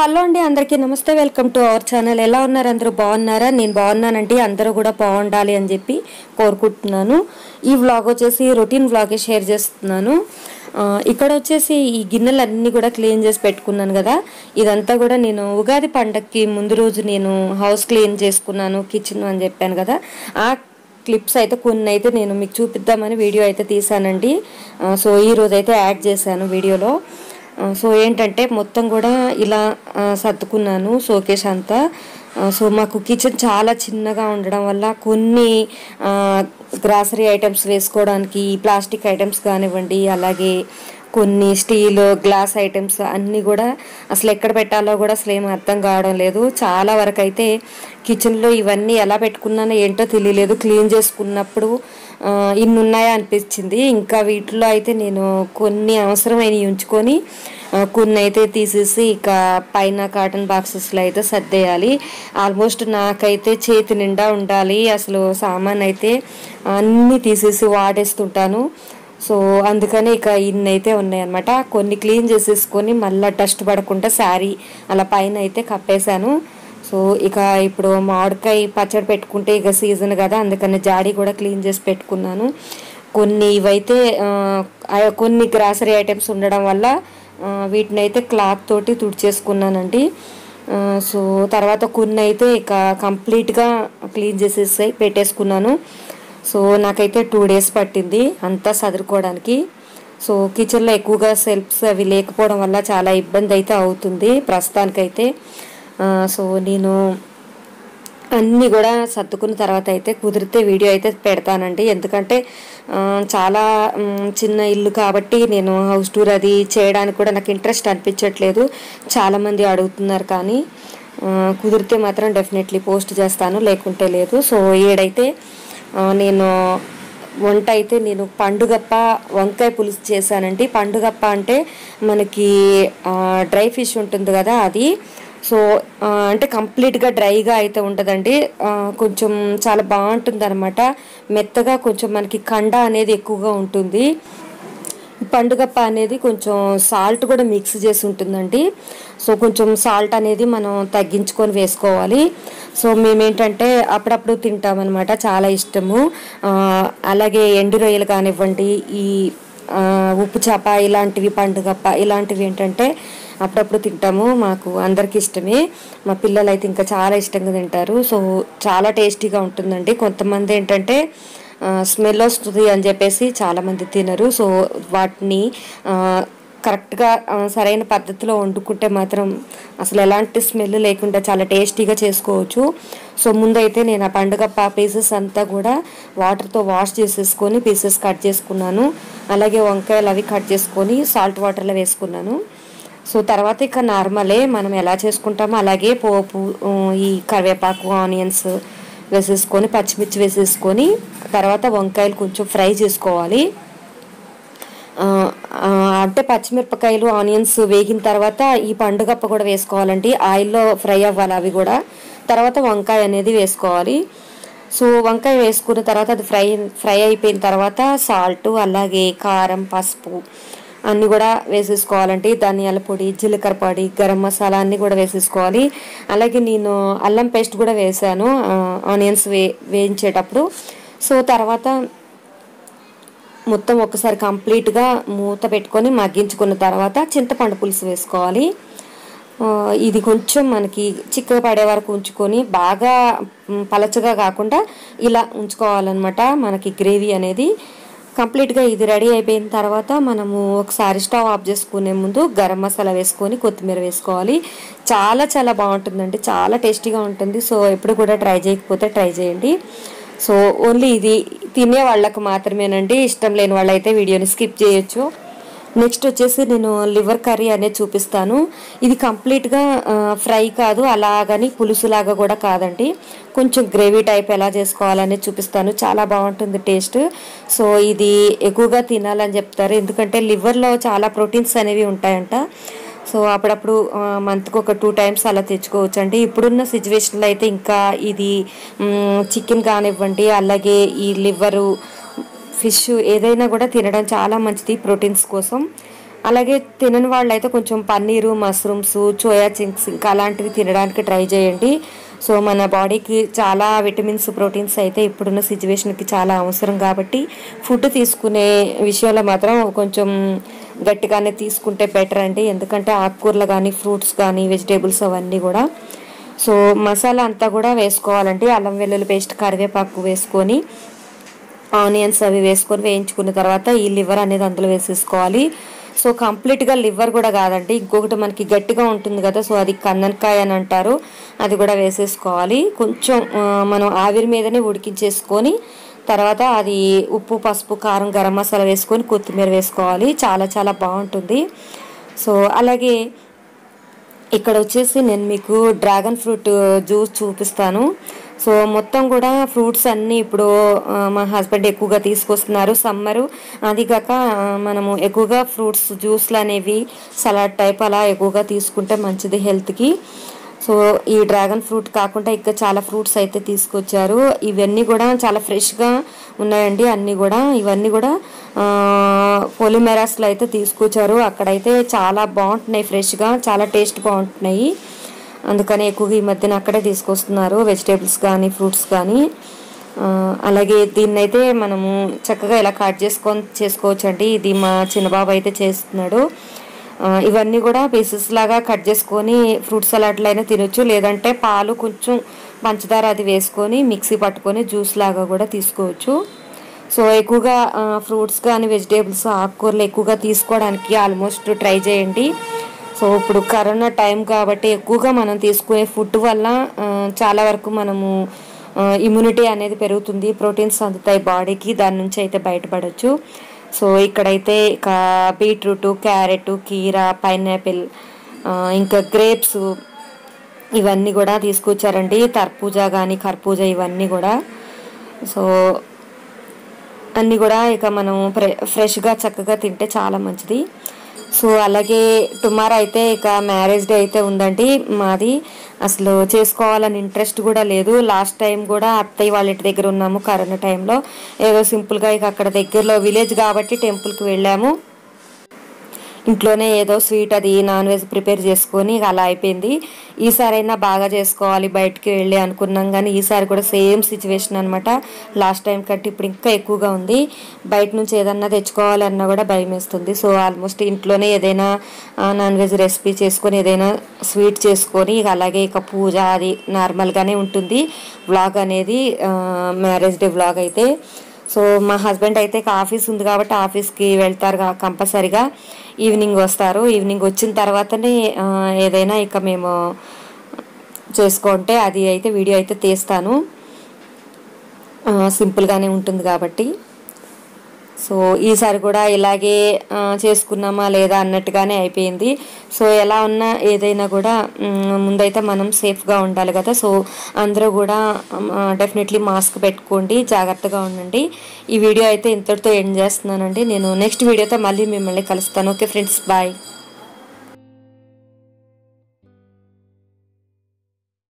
hello అండి అందరికీ నమస్తే వెల్కమ్ టు అవర్ ఛానల్ ఎలా ఉన్నారు అందరూ బాగున్నారా నేను బాగున్నానండి అందరూ కూడా బాగుండాలి అని చెప్పి కోరుకుంటున్నాను ఈ వ్లాగ్ వచ్చేసి రొటీన్ వ్లాగే షేర్ చేస్తున్నాను ఆ, ఇక్కడ వచ్చేసి ఈ గిన్నెలన్నీ కూడా క్లీన్ చేసి పెట్టుకున్నాను కదా ఇదంతా కూడా నేను ఉగాది పండగకి ముందు రోజు నేను హౌస్ క్లీన్ చేసుకున్నాను కిచెన్ అని చెప్పాను కదా ఆ క్లిప్స్ అయితే కొన్ని అయితే నేను మీకు చూపిద్దామని వీడియో అయితే తీసానండి ఆ, సో ఈ రోజు అయితే యాడ్ చేశాను వీడియోలో ఆ, సో ఏంటంటే మొత్తం కూడా ఇలా ఆ, సర్దుకున్నాను షోకేష్ అంతా ఆ, సో మాకు కిచెన్ చాలా చిన్నగా ఉండడం వల్ల కొన్ని గ్రాసరీ ఐటమ్స్ వేసుకోవడానికి ప్లాస్టిక్ ఐటమ్స్ కానివ్వండి అలాగే కొన్ని స్టీల్ గ్లాస్ ఐటమ్స్ అన్నీ కూడా అసలు ఎక్కడ పెట్టాలో కూడా అసలు ఏం అర్థం కావడం లేదు చాలా వరకు అయితే కిచెన్లో ఇవన్నీ ఎలా పెట్టుకున్నానో ఏంటో తెలియలేదు క్లీన్ చేసుకున్నప్పుడు ఆ, ఇన్ని ఉన్నాయా అనిపించింది ఇంకా వీటిలో అయితే నేను కొన్ని అవసరమైనవి ఉంచుకొని ఆ, కొన్ని అయితే తీసేసి ఇక పైన కాటన్ బాక్సెస్లో అయితే సర్దేయాలి ఆల్మోస్ట్ నాకైతే చేతి నిండా ఉండాలి అసలు సామాన్ అయితే అన్నీ తీసేసి వాడేస్తుంటాను సో అందుకని ఇక ఇన్ని అయితే ఉన్నాయన్నమాట కొన్ని క్లీన్ చేసేసుకొని మళ్ళీ డస్ట్ పడకుండా శారీ అలా పైన అయితే కప్పేశాను సో ఇక ఇప్పుడు మామిడికాయ పచ్చడి పెట్టుకుంటే ఇక సీజన్ కదా అందుకని జాడీ కూడా క్లీన్ చేసి పెట్టుకున్నాను కొన్ని ఇవైతే ఆ, ఆ కొన్ని గ్రాసరీ ఐటమ్స్ ఉండడం వల్ల ఆ, వీటిని అయితే క్లాత్ తోటి తుడిచేసుకున్నానండి ఆ, సో తర్వాత కొన్ని అయితే ఇక కంప్లీట్గా క్లీన్ చేసేసి పెట్టేసుకున్నాను సో నాకైతే టూ డేస్ పట్టింది అంతా సదురుకోవడానికి సో కిచెన్లో ఎక్కువగా సెల్ఫ్స్ అవి లేకపోవడం వల్ల చాలా ఇబ్బంది అయితే అవుతుంది ప్రస్తుతానికైతే ఆ, సో నేను అన్నీ కూడా సర్దుకున్న తర్వాత అయితే కుదిరితే వీడియో అయితే పెడతానండి ఎందుకంటే ఆ, చాలా మ్, చిన్న ఇల్లు కాబట్టి నేను హౌస్ టూర్ అది చేయడానికి కూడా నాకు ఇంట్రెస్ట్ అనిపించట్లేదు చాలామంది అడుగుతున్నారు కానీ ఆ, కుదిరితే మాత్రం డెఫినెట్లీ పోస్ట్ చేస్తాను లేకుంటే లేదు సో ఏడైతే ఆ, నేను వంట అయితే నేను పండుగప్ప వంకాయ పులుసు చేశానండి పండుగప్ప అంటే మనకి ఆ, డ్రై ఫిష్ ఉంటుంది కదా అది సో ఆ, అంటే కంప్లీట్గా డ్రైగా అయితే ఉండదండి ఆ, కొంచెం చాలా బాగుంటుంది అనమాట మెత్తగా కొంచెం మనకి కండ అనేది ఎక్కువగా ఉంటుంది పండుగప్ప అనేది కొంచెం సాల్ట్ కూడా మిక్స్ చేసి ఉంటుందండి సో కొంచెం సాల్ట్ అనేది మనం తగ్గించుకొని వేసుకోవాలి సో మేమేంటంటే అప్పుడప్పుడు తింటామన్నమాట చాలా ఇష్టము ఆ, అలాగే ఎండు రొయ్యలు కానివ్వండి ఈ ఆ, ఉప్పు చేప ఇలాంటివి పండుగప్ప ఇలాంటివి ఏంటంటే అప్పుడప్పుడు తింటాము మాకు అందరికి ఇష్టమే మా పిల్లలు అయితే ఇంకా చాలా ఇష్టంగా తింటారు సో చాలా టేస్టీగా ఉంటుందండి కొంతమంది ఏంటంటే స్మెల్ వస్తుంది అని చెప్పేసి చాలామంది తినరు సో వాటిని ఆ, కరెక్ట్గా ఆ, సరైన పద్ధతిలో వండుకుంటే మాత్రం అసలు ఎలాంటి స్మెల్ లేకుండా చాలా టేస్టీగా చేసుకోవచ్చు సో ముందైతే నేను ఆ పండుగ పీసెస్ అంతా కూడా వాటర్తో వాష్ చేసేసుకొని పీసెస్ కట్ చేసుకున్నాను అలాగే వంకాయలు అవి కట్ చేసుకొని సాల్ట్ వాటర్లో వేసుకున్నాను సో తర్వాత ఇక నార్మలే మనం ఎలా చేసుకుంటామో అలాగే పోపు ఆ, ఈ కరివేపాకు ఆనియన్స్ వేసేసుకొని పచ్చిమిర్చి వేసేసుకొని తర్వాత వంకాయలు కొంచెం ఫ్రై చేసుకోవాలి ఆ, ఆ, అంటే పచ్చిమిరపకాయలు ఆనియన్స్ వేగిన తర్వాత ఈ పండుగప్ప కూడా వేసుకోవాలండి ఆయిల్లో ఫ్రై అవ్వాలి అవి కూడా తర్వాత వంకాయ అనేది వేసుకోవాలి సో వంకాయ వేసుకున్న తర్వాత అది ఫ్రై ఫ్రై అయిపోయిన తర్వాత సాల్ట్ అలాగే కారం పసుపు అన్నీ కూడా వేసేసుకోవాలండి ధనియాల పొడి జీలకర్ర పొడి గరం మసాలా అన్నీ కూడా వేసేసుకోవాలి అలాగే నేను అల్లం పేస్ట్ కూడా వేసాను ఆనియన్స్ వే వేయించేటప్పుడు సో తర్వాత మొత్తం ఒకసారి కంప్లీట్గా మూత పెట్టుకొని మగ్గించుకున్న తర్వాత చింతపండు పులుసు వేసుకోవాలి ఆ, ఇది కొంచెం మనకి చిక్కగా పడే వరకు ఉంచుకొని బాగా మ్, పలచగా కాకుండా ఇలా ఉంచుకోవాలన్నమాట మనకి గ్రేవీ అనేది కంప్లీట్గా ఇది రెడీ అయిపోయిన తర్వాత మనము ఒకసారి స్టవ్ ఆఫ్ చేసుకునే ముందు గరం మసాలా వేసుకొని కొత్తిమీర వేసుకోవాలి చాలా చాలా బాగుంటుందండి చాలా టేస్టీగా ఉంటుంది సో ఎప్పుడు కూడా ట్రై చేయకపోతే ట్రై చేయండి సో ఓన్లీ ఇది తినే వాళ్ళకు మాత్రమేనండి ఇష్టం లేని వాళ్ళైతే వీడియోని స్కిప్ చేయొచ్చు నెక్స్ట్ వచ్చేసి నేను లివర్ కర్రీ అనేది చూపిస్తాను ఇది కంప్లీట్గా ఆ, ఫ్రై కాదు అలాగని పులుసులాగా కూడా కాదండి కొంచెం గ్రేవీ టైప్ ఎలా చేసుకోవాలనేది చూపిస్తాను చాలా బాగుంటుంది టేస్ట్ సో ఇది ఎక్కువగా తినాలని చెప్తారు ఎందుకంటే లివర్లో చాలా ప్రోటీన్స్ అనేవి ఉంటాయంట సో అప్పుడప్పుడు మంత్కి ఒక టూ టైమ్స్ అలా తెచ్చుకోవచ్చు అండి ఇప్పుడున్న సిచ్యువేషన్లో అయితే ఇంకా ఇది చికెన్ కానివ్వండి అలాగే ఈ లివరు ఫిష్ ఏదైనా కూడా తినడం చాలా మంచిది ప్రోటీన్స్ కోసం అలాగే తినని వాళ్ళు అయితే కొంచెం పన్నీరు మష్రూమ్స్ సోయా చింక్స్ ఇంకా అలాంటివి తినడానికి ట్రై చేయండి సో మన బాడీకి చాలా విటమిన్స్ ప్రోటీన్స్ అయితే ఇప్పుడున్న సిచ్యువేషన్కి చాలా అవసరం కాబట్టి ఫుడ్ తీసుకునే విషయంలో మాత్రం కొంచెం గట్టిగానే తీసుకుంటే బెటర్ అండి ఎందుకంటే ఆకుకూరలు కానీ ఫ్రూట్స్ కానీ వెజిటేబుల్స్ అవన్నీ కూడా సో మసాలా అంతా కూడా వేసుకోవాలండి అల్లం వెల్లుల్లి పేస్ట్ కరివేపాకు వేసుకొని ఆనియన్స్ అవి వేసుకొని వేయించుకున్న తర్వాత ఈ లివర్ అనేది అందులో వేసేసుకోవాలి సో కంప్లీట్గా లివర్ కూడా కాదండి ఇంకొకటి మనకి గట్టిగా ఉంటుంది కదా సో అది కందనకాయ అని అంటారు అది కూడా వేసేసుకోవాలి కొంచెం ఆ, మనం ఆవిరి మీదనే ఉడికించేసుకొని తర్వాత అది ఉప్పు పసుపు కారం గరం మసాలా వేసుకొని కొత్తిమీర వేసుకోవాలి చాలా చాలా బాగుంటుంది సో అలాగే ఇక్కడ వచ్చేసి నేను మీకు డ్రాగన్ ఫ్రూట్ జ్యూస్ చూపిస్తాను సో మొత్తం కూడా ఫ్రూట్స్ అన్నీ ఇప్పుడు ఆ, మా హస్బెండ్ ఎక్కువగా తీసుకొస్తున్నారు సమ్మరు అది కాక ఆ, మనము ఎక్కువగా ఫ్రూట్స్ జ్యూస్లు అనేవి సలాడ్ టైప్ అలా ఎక్కువగా తీసుకుంటే మంచిది హెల్త్కి సో ఈ డ్రాగన్ ఫ్రూట్ కాకుండా ఇంకా చాలా ఫ్రూట్స్ అయితే తీసుకొచ్చారు ఇవన్నీ కూడా చాలా ఫ్రెష్గా ఉన్నాయండి అన్నీ కూడా ఇవన్నీ కూడా పొలిమెరాస్లో అయితే తీసుకొచ్చారు అక్కడైతే చాలా బాగుంటున్నాయి ఫ్రెష్గా చాలా టేస్ట్ బాగుంటున్నాయి అందుకని ఎక్కువగా ఈ మధ్యన అక్కడే తీసుకొస్తున్నారు వెజిటేబుల్స్ కానీ ఫ్రూట్స్ కానీ ఆ, అలాగే దీన్ని అయితే మనము చక్కగా ఇలా కట్ చేసుకొని చేసుకోవచ్చు అండి ఇది మా చిన్నబాబు అయితే చేస్తున్నాడు ఆ, ఇవన్నీ కూడా పీసెస్ లాగా కట్ చేసుకొని ఫ్రూట్ సలాడ్లు అయినా తినొచ్చు లేదంటే పాలు కొంచెం పంచదార అది వేసుకొని మిక్సీ పట్టుకొని జ్యూస్ లాగా కూడా తీసుకోవచ్చు సో ఎక్కువగా ఫ్రూట్స్ కానీ వెజిటేబుల్స్ ఆకుకూరలు ఎక్కువగా తీసుకోవడానికి ఆల్మోస్ట్ ట్రై చేయండి సో ఇప్పుడు కరోనా టైం కాబట్టి ఎక్కువగా మనం తీసుకునే ఫుడ్ వల్ల ఆ, చాలా వరకు మనము ఇమ్యూనిటీ అనేది పెరుగుతుంది ప్రోటీన్స్ అందుతాయి బాడీకి దాని నుంచి అయితే బయటపడవచ్చు సో ఇక్కడైతే ఇక బీట్రూట్ క్యారెట్ కీరా పైనాపిల్ ఇంకా గ్రేప్స్ ఇవన్నీ కూడా తీసుకొచ్చారండి తర్పూజా కానీ కర్పూజా ఇవన్నీ కూడా సో అన్నీ కూడా ఇక మనం ఫ్రె ఫ్రెష్గా చక్కగా తింటే చాలా మంచిది సో అలాగే టుమారో అయితే ఇక మ్యారేజ్ డే అయితే ఉందండి మాది అసలు చేసుకోవాలని ఇంట్రెస్ట్ కూడా లేదు లాస్ట్ టైం కూడా అత్తయ్య వాళ్ళ ఇంటి దగ్గర ఉన్నాము కరోనా టైంలో ఏదో సింపుల్గా ఇక అక్కడ దగ్గరలో విలేజ్ కాబట్టి టెంపుల్కి వెళ్ళాము ఇంట్లోనే ఏదో స్వీట్ అది నాన్ వెజ్ ప్రిపేర్ చేసుకొని ఇక అలా అయిపోయింది ఈసారైనా బాగా చేసుకోవాలి బయటికి వెళ్ళి అనుకున్నాం కానీ ఈసారి కూడా సేమ్ సిచ్యువేషన్ అనమాట లాస్ట్ టైం కంటే ఇప్పుడు ఇంకా ఎక్కువగా ఉంది బయట నుంచి ఏదన్నా తెచ్చుకోవాలన్నా కూడా భయం వేస్తుంది సో ఆల్మోస్ట్ ఇంట్లోనే ఏదైనా నాన్ వెజ్ రెసిపీ చేసుకొని ఏదైనా స్వీట్ చేసుకొని ఇక అలాగే ఇక పూజ అది నార్మల్గానే ఉంటుంది వ్లాగ్ అనేది మ్యారేజ్ డే వ్లాగ్ అయితే సో మా హస్బెండ్ అయితే ఇక ఆఫీస్ ఉంది కాబట్టి ఆఫీస్కి వెళ్తారు కా- కంపల్సరిగా ఈవినింగ్ వస్తారు ఈవినింగ్ వచ్చిన తర్వాతనే ఆ, ఏదైనా ఇక మేము చేసుకుంటే అది అయితే వీడియో అయితే తీస్తాను ఆ, సింపుల్గానే ఉంటుంది కాబట్టి సో ఈసారి కూడా ఇలాగే ఆ, చేసుకున్నామా లేదా అన్నట్టుగానే అయిపోయింది సో ఎలా ఉన్నా ఏదైనా కూడా మ్, ముందైతే మనం సేఫ్గా ఉండాలి కదా సో అందరూ కూడా డెఫినెట్లీ మాస్క్ పెట్టుకోండి జాగ్రత్తగా ఉండండి ఈ వీడియో అయితే ఇంతటితో ఎండ్ చేస్తున్నానండి నేను నెక్స్ట్ వీడియోతో మళ్ళీ మిమ్మల్ని కలుస్తాను ఓకే ఫ్రెండ్స్ బాయ్